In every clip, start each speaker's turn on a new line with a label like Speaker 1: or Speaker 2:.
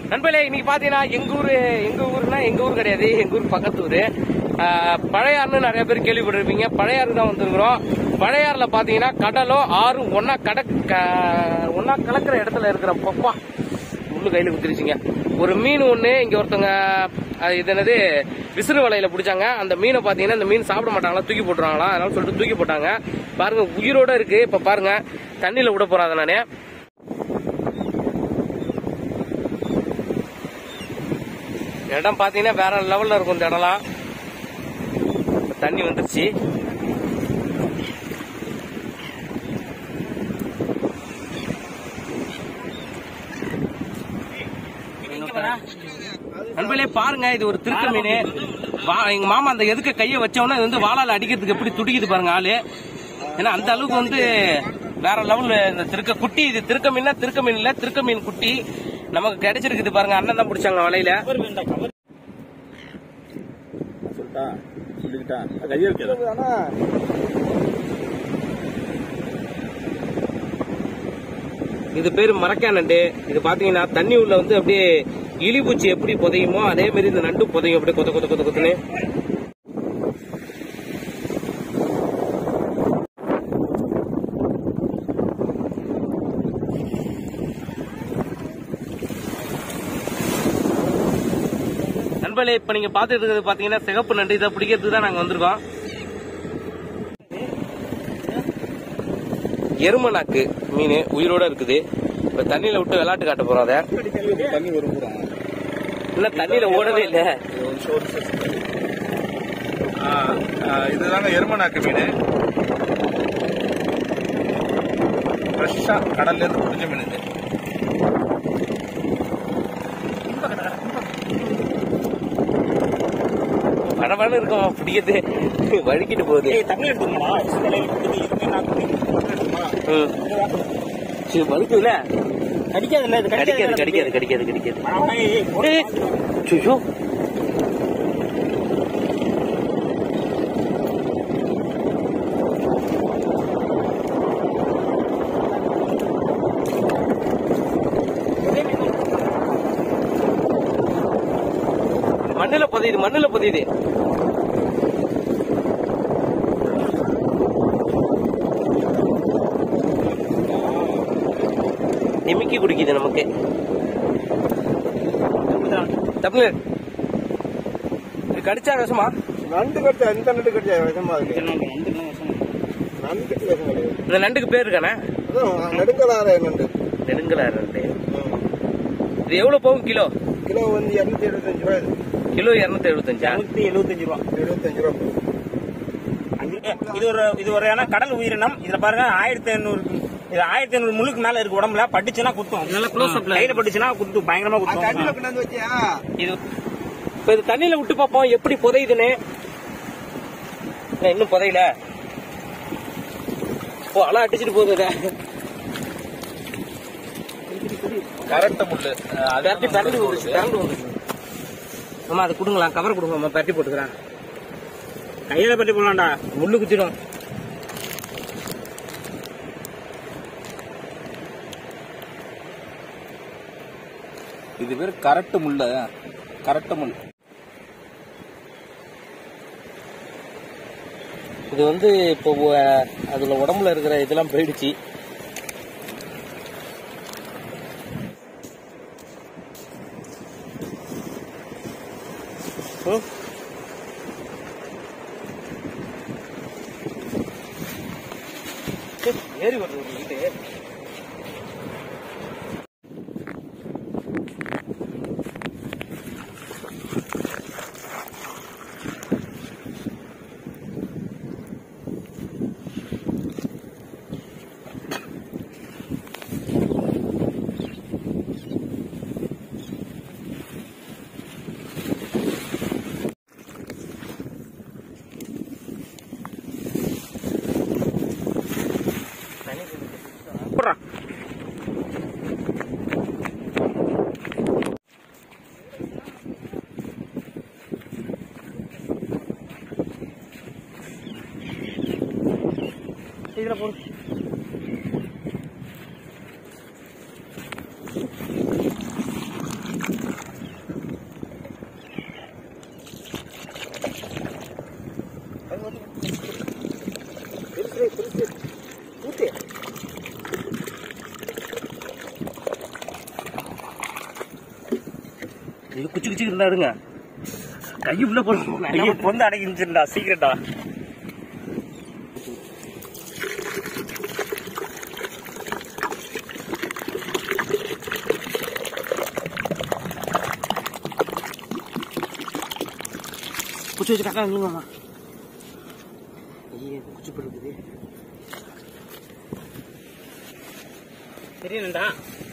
Speaker 1: நண்பர்களே இன்னைக்கு பாத்தீங்கன்னா எங்க ஊரு எங்க ஊர்னா எங்க ஊர் கிடையாது எங்க ஊர் பக்கத்து ஊரு ஆஹ், பழையாறுன்னு நிறைய பேர் கேள்விப்பட்டிருப்பீங்க பழையாறு தான் வந்திருக்கிறோம் பழையாறுல பாத்தீங்கன்னா கடலும் ஆறும் ஒன்னா கட க- ஒன்னா கலக்கிற இடத்துல இருக்கிற பப்பா முள்ளு கையில குத்திருச்சுங்க ஒரு மீன் ஒண்ணு இங்க ஒருத்தவங்க அது இது என்னது விசிறு வலையில பிடிச்சாங்க அந்த மீனை பாத்தீங்கன்னா இந்த மீன் சாப்பிட மாட்டாங்களா தூக்கி போட்டுருவாங்களா அதனால சொல்லிட்டு தூக்கி போட்டாங்க பாருங்க உயிரோட இருக்கு இப்ப பாருங்க தண்ணியில விட போறேன் அதை நானு இடம் பாத்தீங்கன்னா வேற லெவல்ல இருக்கும் இந்த இடம்லாம் தண்ணி வந்துருச்சு நண்பர்களே பாருங்க இது ஒரு திருக்க மீன் வா- எங்க மாமா அந்த எதுக்கு கையை வச்சவொடனே இது வந்து வாளால அடிக்கிறதுக்கு எப்படி துடிக்குது பாருங்க ஆளு ஏன்னா அந்த அளவுக்கு வந்து வேற லெவல்ல இந்த திருக்க குட்டி இது திருக்க மீன்னா திருக்க மீன் இல்ல திருக்க மீன் குட்டி நமக்கு கிடைச்சிருக்குது பாருங்க அண்ணன் தான் பிடிச்சாங்க வலையில
Speaker 2: சொல்லிட்டா சொல்லிக்கிட்டா கையை வைக்கிறேன்
Speaker 1: இது பேரு மரக்கா நண்டு இது பாத்தீங்கன்னா தண்ணி உள்ள வந்து அப்படியே இலிபூச்சி எப்படி புதையுமோ அதே மாதிரி இந்த நண்டு புதையும் அப்படியே கொத்த கொத்த கொத்த கொத்துன்னு நண்பர்களே இப்ப நீங்க பாத்துட்டு இருக்கிறது பாத்தீங்கன்னா சிகப்பு நண்டு இதை பிடிக்கிறதுக்கு தான் நாங்க வந்திருக்கோம் எரும நாக்கு மீன் உயிரோட இருக்குது இப்ப தண்ணியில விட்டு விளையாட்டு காட்ட போறோம் அதை
Speaker 2: தண்ணி வரும் பூரா
Speaker 1: இன்னும் தண்ணியில ஓடவே இல்ல
Speaker 2: இதுதாங்க எருமநாக்கு மீன் ஃப்ரெஷ்ஷா கடல்ல இருந்து பிடிச்ச மீன் இது
Speaker 1: படபடன்னு இருக்கும் பிடிக்கிறது வழுக்கிட்டு போகுது
Speaker 3: தண்ணி எடுத்துக்கோடா
Speaker 1: ம். சரி, வழுக்குதுல
Speaker 3: கடிக்காதுல்ல இது
Speaker 1: கடிக்காது கடிக்காது கடிக்காது கடிக்காது ஏய், சுஷோ மண்ணுல புதையுது மண்ணுல புதையுது நிமிக்கி குடிக்குது நமக்கு தமிழர் இது கடிச்சா விஷமா
Speaker 2: நண்டு கடிச்சா எந்த நண்டு கடிச்சா விஷமா இருக்கு நண்டு கடிச்ச விஷம் கிடையாது
Speaker 1: இந்த நண்டுக்கு பேர் இருக்கானே
Speaker 2: அதான் நெடுங்கலார நண்டு
Speaker 1: நெடுங்கலா நண்டு இது எவ்வளவு போகும் கிலோ
Speaker 2: கிலோ வந்து இரநூத்தி எழுபத்தஞ்சு ரூபாய் இது.
Speaker 1: கிலோ இருநூத்தி எழுபத்தஞ்சா
Speaker 3: நூத்தி எழுபத்தஞ்சு ரூபா
Speaker 2: எழுபத்தஞ்சு ரூபா போகுது.
Speaker 3: இது ஒரு இது ஒரு ஏன்னா கடல் உயிரினம் இதுல பாருங்க ஆயிரத்தி ஐநூறு இது ஆயிரத்தி ஐநூறு முழுக்கு மேல இருக்கு உடம்புல பட்டுச்சுன்னா குத்தும்
Speaker 1: நல்லா close upல
Speaker 3: கையில பட்டுச்சுன்னா குத்தும் பயங்கரமா
Speaker 2: ஆ, தண்ணியில
Speaker 3: குத்தும்
Speaker 2: கொண்டாந்து வச்சியா
Speaker 1: இது இப்ப இது தண்ணியில விட்டு பார்ப்போம் எப்படி புதையுதுன்னு என்ன, இன்னும் புதையல ஓ அలా அடிச்சிட்டு போகுது இதை.
Speaker 2: கரெக்ட் முள்ளு
Speaker 1: பெரட்டி பெரண்டு வந்துச்சு பெரண்டு வந்துச்சு அம்மா அது கொடுங்களா கவர் கொடுங்க அம்மா பெரட்டி போட்டுக்கிறேன்
Speaker 3: கையில பட்டி போடலாம்டா
Speaker 1: முள்ளு குத்திடும்
Speaker 2: இது பேர் கரெக்ட் முள்ள கரெக்ட் முள்
Speaker 1: இது வந்து இப்போ அஹ், அதுல உடம்புல இருக்கிற இதெல்லாம் போயிடுச்சு ம். ஏய், ஏறி வருது ஒரு வீட்டு
Speaker 3: போடுறா இதுல போடு
Speaker 1: ஐயோ குச்சி குச்சி இருந்தாருங்க கை உள்ள போடுங்க
Speaker 3: ஐயோ பொந்து அடங்கிச்சுடா சீக்கிரட்டா
Speaker 1: குச்சி வச்சு கரெக்டாக இல்லைங்கம்மா ஐயே குச்சி போட்டுருக்குது
Speaker 3: தெரியலண்டா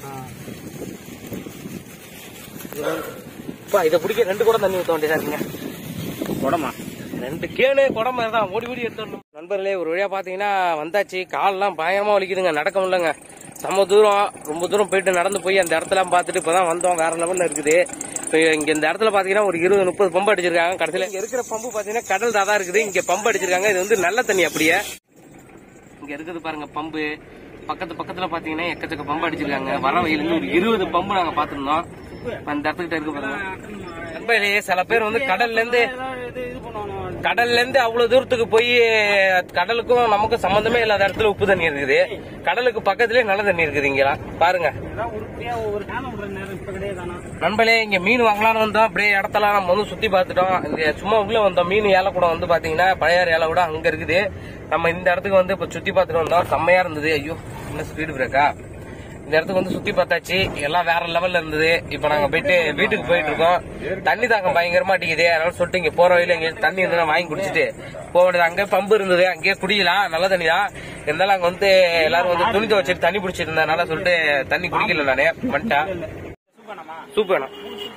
Speaker 1: அப்பா இதை பிடிக்க ரெண்டு கூட தண்ணி ஊற்ற வேண்டியதா இருக்குங்க
Speaker 3: உடமா
Speaker 1: ரெண்டு கேனு குடம்பு தான் ஓடி ஓடி எடுத்துடணும் நண்பர்களே ஒரு வழியா பாத்தீங்கன்னா வந்தாச்சு கால்லாம் பயங்கரமா வலிக்குதுங்க நடக்க முடியலங்க செம்ம தூரம் ரொம்ப தூரம் போயிட்டு நடந்து போய் அந்த இடத்தெல்லாம் பார்த்துட்டு இப்பதான் வந்தோம் வேற லெவல்ல இருக்குது இப்போ இங்க இந்த இடத்துல பாத்தீங்கன்னா ஒரு இருபது முப்பது பம்பு அடிச்சிருக்காங்க கடைசியில இங்க இருக்கிற பம்பு பாத்தீங்கன்னா கடல் தான் இருக்குது இங்க பம்பு அடிச்சிருக்காங்க இது வந்து நல்ல தண்ணி அப்படியே இங்க இருக்குது பாருங்க பம்பு பக்கத்து பக்கத்துல பாத்தீங்கன்னா எக்கச்சக்க பம்பு அடிச்சிருக்காங்க வர வயலுக்கு ஒரு இருபது பம்பு நாங்க பாத்துருந்தோம் அந்த இடத்துக்கிட்ட இருக்கு பாருங்க நண்பர்களே சில பேர் வந்து கடல்ல இருந்து கடல்ல இருந்து அவ்வளவு தூரத்துக்கு போய் கடலுக்கும் நமக்கும் சம்பந்தமே இல்லாத இடத்துல உப்பு தண்ணி இருக்குது கடலுக்கு பக்கத்துலயே நல்ல தண்ணி இருக்குது இங்கெல்லாம் பாருங்க
Speaker 3: ஒரு காலம் விடுற நேரம் இப்ப கிடையாது
Speaker 1: நண்பர்களே இங்க மீன் வாங்கலாம்னு வந்தோம் அப்படியே இடத்தெல்லாம் நம்ம வந்து சுத்தி பார்த்துட்டோம் இங்க சும்மா உள்ள வந்தோம் மீன் ஏலக்கூடம் வந்து பாத்தீங்கன்னா பழையாறு ஏலை கூட அங்க இருக்குது நம்ம இந்த இடத்துக்கு வந்து இப்ப சுத்தி பார்த்துட்டு வந்தோம் செம்மையா இருந்தது ஐயோ என்ன ஸ்பீடு பிரேக்கா இந்த இடத்துக்கு வந்து சுத்தி பார்த்தாச்சு எல்லாம் வேற லெவல்ல இருந்தது இப்ப நாங்க போயிட்டு வீட்டுக்கு போயிட்டு இருக்கோம் தண்ணி தாக்கம் பயங்கரமா அடிக்குது அதனால சொல்லிட்டு இங்க போற வழியில இங்க தண்ணி இருந்தா வாங்கி குடிச்சிட்டு போக வேண்டியது அங்கே பம்பு இருந்தது அங்கேயே குடிக்கலாம் நல்ல தண்ணி தான் இருந்தாலும் அங்க வந்து எல்லாரும் வந்து துணி துவச்சிட்டு தண்ணி பிடிச்சிட்டு இருந்ததுனால சொல்லிட்டு தண்ணி குடிக்கல நானே வந்துட்டேன் சூப் வேணும்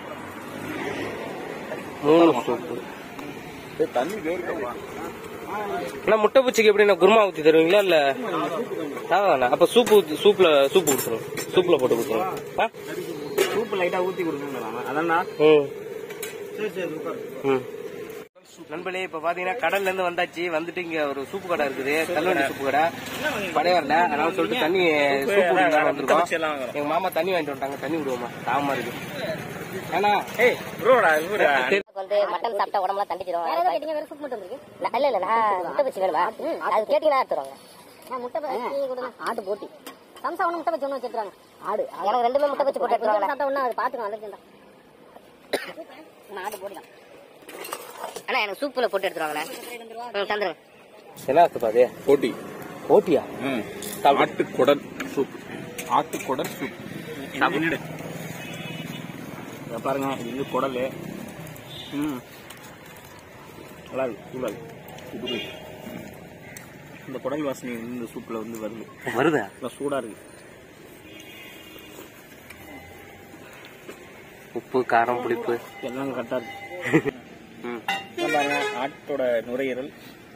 Speaker 1: மூணு சூப்பு
Speaker 2: தண்ணி வேர்க்கமா
Speaker 1: அண்ணா முட்டை பூச்சிக்கு எப்படி நான் குருமா ஊத்தி தருவீங்களா இல்ல அதாண்ணா அப்ப சூப் ஊத்தி சூப்ல சூப் கொடுத்துரும் சூப்ல போட்டு கொடுத்துரும் ஆ?
Speaker 3: சூப்பு லைட்டா ஊத்தி கொடுக்கணும் அதான்டா
Speaker 1: ம்
Speaker 3: சரி சரி உட்காரு.
Speaker 1: ம் நண்பர்களே இப்ப பாத்தீங்கன்னா கடல்ல இருந்து வந்தாச்சு வந்துட்டு இங்க ஒரு சூப்பு கடை இருக்குது கல்வண்டி சூப்பு கடை படையாறுல அதனால சொல்லிட்டு தண்ணி சூப்பு குடிக்கலாம் வந்திருக்கோம்
Speaker 3: எல்லாம் வாங்குறோம்.
Speaker 1: எங்க மாமா தண்ணி வாங்கிட்டு வந்துட்டாங்க தண்ணி விடுவோமா தாகமா இருக்கு ஏன்னா
Speaker 3: ஏய் ப்ரோடா இவரா
Speaker 4: வந்து மட்டன் சாப்பிட்டா உடம்புலாம் தண்டிச்சிரும் வேற கேட்டீங்க வேற சூப் மட்டும் இருக்கு இல்ல இல்ல நான் முட்டை பச்சி வேணுமா அது கேட்டீங்கன்னா எடுத்துருவாங்க நான் முட்டை பச்சி கொடுங்க ஆட்டு போட்டி சம்சா ஒண்ணு முட்டை பச்சி ஒண்ணு வச்சிருக்காங்க ஆடு எனக்கு ரெண்டுமே முட்டை பச்சி போட்டு எடுத்துருவாங்க சாப்பிட்டா ஒண்ணு அது பாத்துக்கோ அலர்ஜிண்டா ஆடு போடி தான் அண்ணா எனக்கு சூப்புல போட்டு எடுத்துருவாங்கண்ணே ம், தந்துருங்க
Speaker 1: என்ன ஆகுது அது
Speaker 2: போட்டி
Speaker 1: போட்டியா
Speaker 2: ஆட்டுக்குடல் சூப் ஆட்டுக்குடல் சூப்
Speaker 3: சாப்பிடு இதை பாருங்க இது வந்து குடல் ம் நல்லா இருக்கு சூடா இருக்கு இந்த குடல் வாசனை வந்து இந்த சூப்ல வந்து வருது
Speaker 1: வருதா
Speaker 3: நல்லா சூடா இருக்கு
Speaker 1: உப்பு காரம் புளிப்பு
Speaker 3: எல்லாம் கரெக்டா இருக்கு
Speaker 1: ம்
Speaker 3: இதை பாருங்க ஆட்டோட நுரையீரல்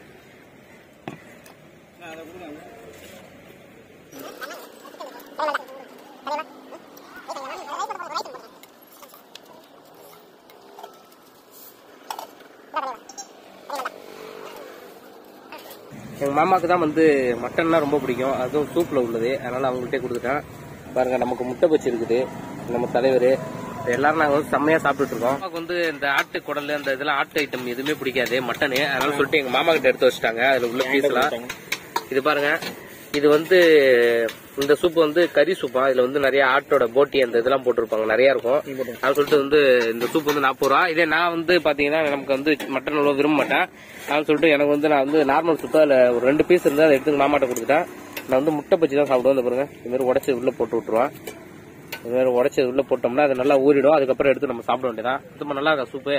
Speaker 1: எங்க மாமாக்கு தான் வந்து மட்டன்னா ரொம்ப பிடிக்கும் அதுவும் சூப்ல உள்ளது அதனால அவங்கள்ட்டே கொடுத்துட்டேன் பாருங்க நமக்கு முட்டை பச்சி இருக்குது நம்ம தலைவர் எல்லாரும் நாங்க வந்து செம்மையா சாப்பிட்டுட்டு இருக்கோம் அம்மாவுக்கு வந்து இந்த ஆட்டு குடல் அந்த இதெல்லாம் ஆட்டு ஐட்டம் எதுவுமே பிடிக்காது மட்டனு அதனால சொல்லிட்டு எங்க மாமா கிட்ட எடுத்து வச்சுட்டாங்க அதுல உள்ள பீஸ்லாம் இது பாருங்க இது வந்து இந்த சூப் வந்து கறி சூப்பா இதுல வந்து நிறைய ஆட்டோட போட்டி அந்த இதெல்லாம் போட்டிருப்பாங்க நிறைய இருக்கும் அது சொல்லிட்டு வந்து இந்த சூப் வந்து நாற்பது ரூபா இதே நான் வந்து பாத்தீங்கன்னா நமக்கு வந்து மட்டன் அவ்வளவு விரும்ப மாட்டேன் நான் சொல்லிட்டு எனக்கு வந்து நான் வந்து நார்மல் சூப்பா அதுல ஒரு ரெண்டு பீஸ் இருந்தா அதை எடுத்து மாமாட்ட கொடுத்துட்டேன் நான் வந்து முட்டை பச்சி தான் சாப்பிடுவேன் இந்த பாருங்க இது மாதிரி உடச்சி உள்ள போட்டு விட்டுருவேன் இது மாதிரி உடச்சி உள்ள போட்டோம்னா அது நல்லா ஊறிடும் அதுக்கப்புறம் எடுத்து நம்ம சாப்பிட வேண்டியதான் ரொம்ப நல்லா இருக்கா சூப்பு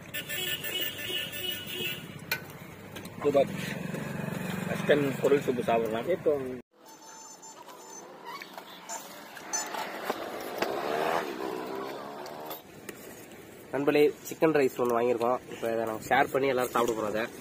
Speaker 3: சூப்பர் மட்டன் குடல் சூப்பு சாப்பிடலாம்
Speaker 1: நண்பர்களே சிக்கன் ரைஸ் ஒன்று வாங்கியிருக்கோம் இப்போ இதை நாங்கள் ஷேர் பண்ணி எல்லாரும் சாப்பிட போகிறோம் அதை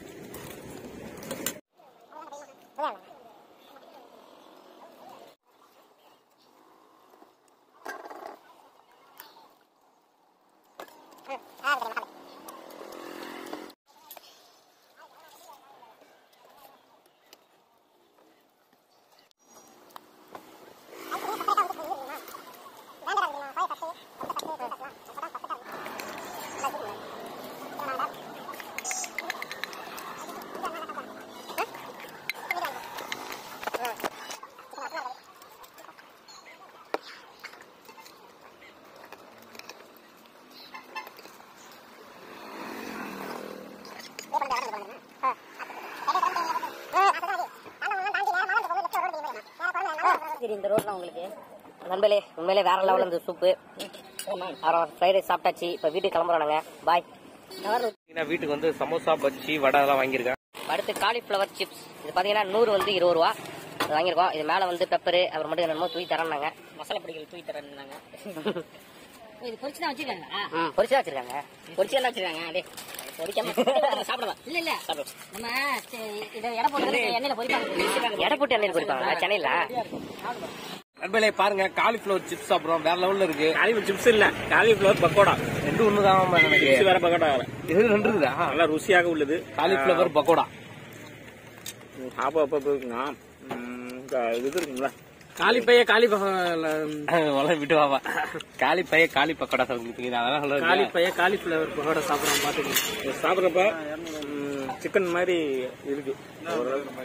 Speaker 4: சரி இந்த ரோட்ல உங்களுக்கு நண்பர்களே உண்மையிலே வேற லெவலில் இந்த சூப்பு அப்புறம் ஃப்ரைட் ரைஸ் சாப்பிட்டாச்சு இப்போ வீட்டுக்கு கிளம்புறோம் நாங்கள் பாய்
Speaker 1: பாத்தீங்கன்னா வீட்டுக்கு வந்து சமோசா பஜ்ஜி வடை எல்லாம் வாங்கியிருக்கேன்
Speaker 4: அடுத்து காலிஃப்ளவர் சிப்ஸ் இது பார்த்தீங்கன்னா நூறு வந்து இருபது ரூபா இது வாங்கியிருக்கோம் இது மேலே வந்து பெப்பரு அப்புறம் மட்டும் என்னமோ தூக்கி தரேன்னாங்க மசாலா பொடிகள் தூக்கி தரேன்னாங்க
Speaker 5: இது பொரிச்சு தான் வச்சிருக்காங்களா
Speaker 4: ம் பொரிச்சு தான் வச்சிருக்காங்க
Speaker 5: பொரிச்சு தான் வச்சிருக்காங்க அப்படியே பொரிக்காம சாப்பிடலாம் இல்ல இல்ல நம்ம சரி, இதை எடை போட்டு எண்ணெயில பொரிப்பாங்க
Speaker 4: எடை போட்டு எண்ணெயில் பொரிப்பாங்க சென்னையில்
Speaker 1: நண்பர்களே பாருங்க காலிஃபிளவர் சிப்ஸ் சாப்பிடுறோம் வேற லெவல்ல இருக்கு
Speaker 3: காலிஃபிளவர் சிப்ஸ் இல்ல காலிஃபிளவர் பக்கோடா
Speaker 1: ரெண்டு ஒண்ணு தான் எனக்கு
Speaker 3: சிப்ஸ் வேற பக்கோடா வேற
Speaker 1: இது ரெண்டு இருக்குதா
Speaker 3: நல்லா ருசியாக உள்ளது
Speaker 1: காலிஃபிளவர் பக்கோடா
Speaker 3: அப்போ அப்போ இருக்குங்க ம், இந்த இது இருக்குங்களா
Speaker 2: காலிப்பைய காலி
Speaker 1: வளர விட்டு வாவா காலி பைய காலி பக்கோடா சொல்லிட்டு அதெல்லாம் சொல்ல
Speaker 2: காலிப்பைய காலிஃபிளவர் பகோடா சாப்பிடுறோம் பாத்துக்கோங்க
Speaker 3: இது சாப்பிட்றப்ப சிக்கன் மாதிரி இருக்கு ஓரளவுக்கு.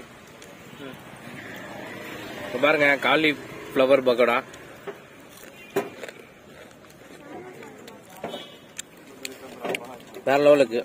Speaker 1: இப்ப பாருங்க காலிஃபிளவர் பக்கோடா வேற லெவலுக்கு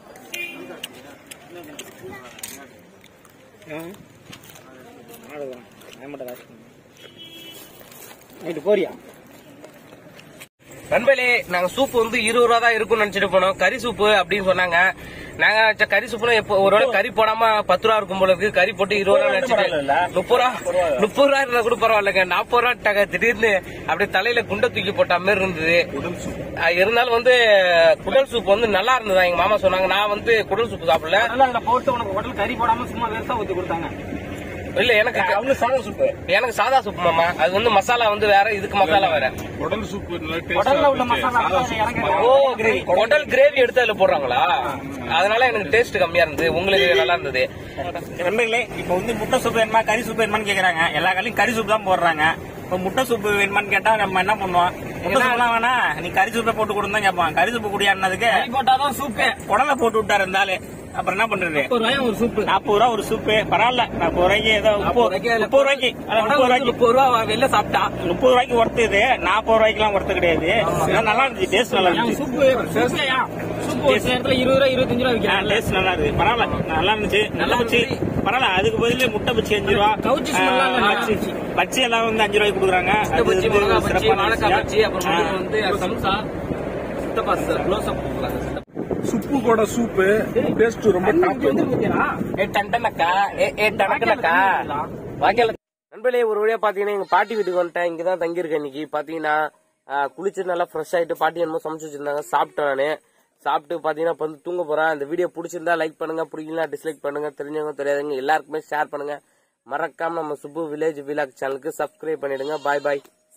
Speaker 3: அவ்வளவுதான். நான் மட்டும் காசு கொடுங்க.
Speaker 2: நைட்டு போறியா
Speaker 1: நண்பர்களே நாங்க சூப் வந்து இருபது ரூபா தான் இருக்கும்னு நினைச்சிட்டு போனோம் கறி சூப்பு அப்படின்னு சொன்னாங்க நாங்க நினைச்ச கறி சூப்புல எப்போ ஒரு வேளை கறி போடாம பத்து ரூபா இருக்கும் போல இருக்கு கறி போட்டு இருபது ரூபா நினைச்சிட்டு முப்பது ரூபா முப்பது ரூபா இருந்தா கூட பரவாயில்லைங்க நாற்பது ரூபா டக திடீர்னு அப்படியே தலையில குண்டை தூக்கி போட்ட மாதிரி இருந்தது அஹ் இருந்தாலும் வந்து குடல் சூப் வந்து நல்லா இருந்ததா எங்க மாமா சொன்னாங்க நான் வந்து குடல் சூப் சாப்பிடல
Speaker 2: அதுல போட்டு உனக்கு உடல் கறி போடாம சும்மா வெறுசா ஊத்தி கொடுத்தாங்க
Speaker 1: இல்ல எனக்கு அவங்க சாதா சூப்பு எனக்கு சாதா சூப் மாமா அது வந்து மசாலா வந்து வேற இதுக்கு மசாலா வேற
Speaker 2: உடல்ல உள்ள மசாலா இறங்க
Speaker 1: ஓ குடல் கிரேவி எடுத்து அதுல போடுறாங்களா அதனால எனக்கு டேஸ்ட் கம்மியா இருந்தது உங்களுக்கு நல்லா இருந்தது
Speaker 3: நண்பர்களே இப்போ வந்து முட்டை சூப் வேணுமா கறி சூப் வேணுமான்னு கேக்குறாங்க எல்லா கடையும் கறி சூப் தான் போடுறாங்க இப்போ முட்டை சூப் வேணுமான்னு கேட்டா நம்ம என்ன பண்ணுவோம் முட்டை சூப்லாம் வேணா நீ கறி சூப்பை போட்டு கொடுன்னு தான் கேட்பான் கறி சூப்பு குடியானதுக்கு
Speaker 2: போட்டாதான் சூப்பே
Speaker 3: உடலை போட்டு விட்டாரு இருந்தாலே அப்புறம் என்ன பண்றது
Speaker 2: ஒரு ரூபாய் ஒரு சூப்பு
Speaker 3: நாற்பது ரூபா ஒரு சூப்பு பரவாயில்ல நாற்பது ரூபாய்க்கு ஏதோ முப்பது முப்பது ரூபாய்க்கு அதான் முப்பது ரூபாய்க்கு
Speaker 1: முப்பது ரூபா வெளில சாப்பிட்டா
Speaker 3: முப்பது ரூபாய்க்கு ஒர்த்து இது நாற்பது ரூபாய்க்கு எல்லாம் ஒர்த்து கிடையாது ஆனா நல்லா இருந்துச்சு டேஸ்ட் நல்லா இருந்துச்சு
Speaker 2: சூப்பு விவசாயா சூப்பு ஒரு சில இடத்துல இருபது ரூபாய் இருபத்தஞ்சு ரூபாய் விற்கிறாங்க
Speaker 3: டேஸ்ட் நல்லா இருக்கு பரவாயில்ல நல்லா இருந்துச்சு நல்லா இருந்துச்சு பரவாயில்ல அதுக்கு பதிலு முட்டை பச்சி அஞ்சு ரூபா
Speaker 2: கவுச்சி smell எல்லாம் நல்லா
Speaker 3: ஆ,
Speaker 2: இருந்துச்சு.
Speaker 3: பச்சி எல்லாம் வந்து அஞ்சு ரூபாய்க்கு கொடுக்குறாங்க அது
Speaker 1: பச்சி
Speaker 3: வந்து
Speaker 1: மிளகா பச்சி
Speaker 3: சிறப்பான
Speaker 1: வாழைக்காய்
Speaker 3: விஷயம்.
Speaker 1: பச்சி அப்புறம்
Speaker 3: ஆ.
Speaker 1: வந்து சம்சா சித்தப்பா க்ளோஸ் அப்
Speaker 6: சுப்பு கூட சூப்பு டேஸ்ட் ரொம்ப டாப்
Speaker 1: ஏ டண்டனக்கா ஏ ஏ டனக்கனக்கா வாங்கல நண்பர்களே ஒரு வழியா பாத்தீங்கன்னா எங்க பாட்டி வீட்டுக்கு வந்துட்டேன் இங்கதான் தங்கியிருக்கேன் இன்னைக்கு பாத்தீங்கன்னா ஆ, குளிச்சு நல்லா ஃப்ரெஷ் ஆயிட்டு பாட்டி என்னமோ சமைச்சு வச்சிருந்தாங்க சாப்பிட்டேன் நானு சாப்பிட்டு பாத்தீங்கன்னா இப்ப வந்து தூங்க போறேன் இந்த வீடியோ பிடிச்சிருந்தா லைக் பண்ணுங்க பிடிக்கலாம் டிஸ்லைக் பண்ணுங்க தெரிஞ்சவங்க தெரியாதவங்க எல்லாருக்குமே ஷேர் பண்ணுங்க மறக்காம நம்ம சுப்பு வில்லேஜ் விலாக் சேனலுக்கு சப்ஸ்கிரைப் பண்ணிடுங்க பாய் பாய்